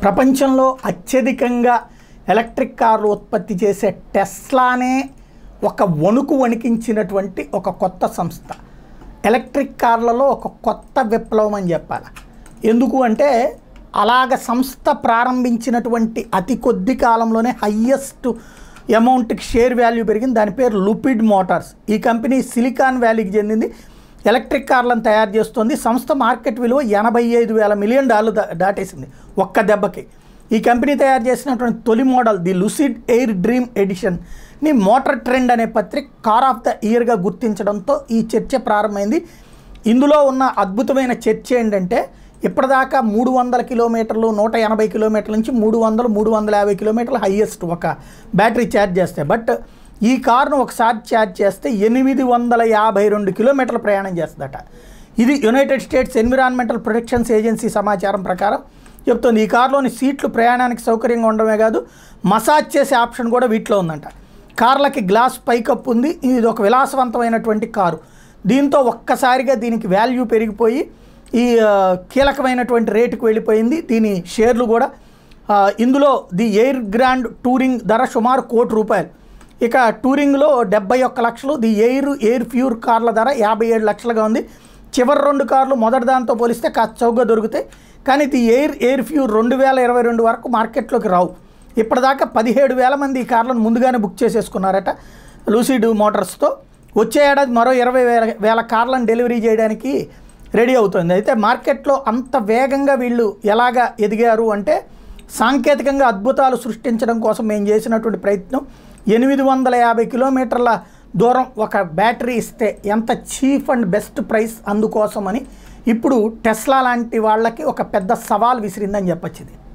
ప్రపంచంలో అత్యధికంగా ఎలక్ట్రిక్ కార్లు ఉత్పత్తి చేసే టెస్లానే ఒక వణుకు వణికించినటువంటి ఒక కొత్త సంస్థ ఎలక్ట్రిక్ కార్లలో ఒక కొత్త విప్లవం అని చెప్పాలి ఎందుకు అంటే అలాగ సంస్థ ప్రారంభించినటువంటి అతి కొద్ది కాలంలోనే హయ్యెస్ట్ అమౌంట్కి షేర్ వాల్యూ పెరిగింది దాని పేరు లుపిడ్ మోటార్స్ ఈ కంపెనీ సిలికాన్ వ్యాలీకి చెందింది ఎలక్ట్రిక్ కార్లను తయారు చేస్తుంది సంస్థ మార్కెట్ విలువ ఎనభై ఐదు వేల మిలియన్ డాలర్లు దా- దాటేసింది ఒక్క దెబ్బకి ఈ కంపెనీ తయారు చేసినటువంటి తొలి model the Lucid Air Dream Edition ని మోటార్ ట్రెండ్ అనే పత్రిక కార్ ఆఫ్ ద ఇయర్గా గుర్తించడంతో ఈ చర్చ ప్రారంభమైంది ఇందులో ఉన్న అద్భుతమైన చర్చ ఏంటంటే ఇప్పటిదాకా మూడు వందల కిలోమీటర్లు నూట ఎనభై కిలోమీటర్ల నుంచి మూడు వందలు మూడు వందల యాభై కిలోమీటర్లు హయ్యెస్ట్ ఒక బ్యాటరీ ఛార్జ్ చేస్తే బట్ ఈ కార్ను ఒకసారి ఛార్జ్ చేస్తే ఎనిమిది వందల యాభై రెండు కిలోమీటర్ల ప్రయాణం చేస్తుందట ఇది United States Environmental Protections Agency సమాచారం ప్రకారం చెప్తుంది ఈ కారులోని సీట్లు ప్రయాణానికి సౌకర్యంగా ఉండడమే కాదు మసాజ్ చేసే ఆప్షన్ కూడా వీటిలో ఉందంట కార్లకి గ్లాస్ పైకప్పు ఉంది ఇది ఒక విలాసవంతమైనటువంటి కారు దీంతో ఒక్కసారిగా దీనికి వాల్యూ పెరిగిపోయి ఈ ఆ, కీలకమైనటువంటి రేటుకు వెళ్ళిపోయింది దీని షేర్లు కూడా ఆ, ఇందులో ది ఎయిర్ గ్రాండ్ టూరింగ్ ధర సుమారు కోటి రూపాయలు ఇక టూరింగ్లో డెబ్బై ఒక్క లక్షలు ది ఎయిర్ ఎయిర్ ఫ్యూర్ కార్ల ధర యాభై ఏడు లక్షలుగా ఉంది చివరి రెండు కార్లు మొదటి దాంతో పోలిస్తే కాస్త చౌకగా దొరుకుతాయి కానీ ది ఎయిర్ ఎయిర్ ఫ్యూర్ రెండు వేల ఇరవై రెండు వరకు మార్కెట్లోకి రావు ఇప్పటిదాకా పదిహేడు వేల మంది ఈ కార్లను ముందుగానే బుక్ చేసేసుకున్నారట లూసిడ్ మోటార్స్తో వచ్చే ఏడాది మరో ఇరవై వేల వేల కార్లను డెలివరీ చేయడానికి రెడీ అవుతుంది అయితే మార్కెట్లో అంత వేగంగా వీళ్ళు ఎలాగా ఎదిగారు అంటే సాంకేతికంగా అద్భుతాలు సృష్టించడం కోసం మేము చేసినటువంటి ప్రయత్నం ఎనిమిది వందల యాభై కిలోమీటర్ల దూరం ఒక బ్యాటరీ ఇస్తే ఎంత చీప్ అండ్ బెస్ట్ ప్రైస్ అందుకోసమని ఇప్పుడు టెస్లా లాంటి వాళ్ళకి ఒక పెద్ద సవాల్ విసిరిందని చెప్పొచ్చు ఇది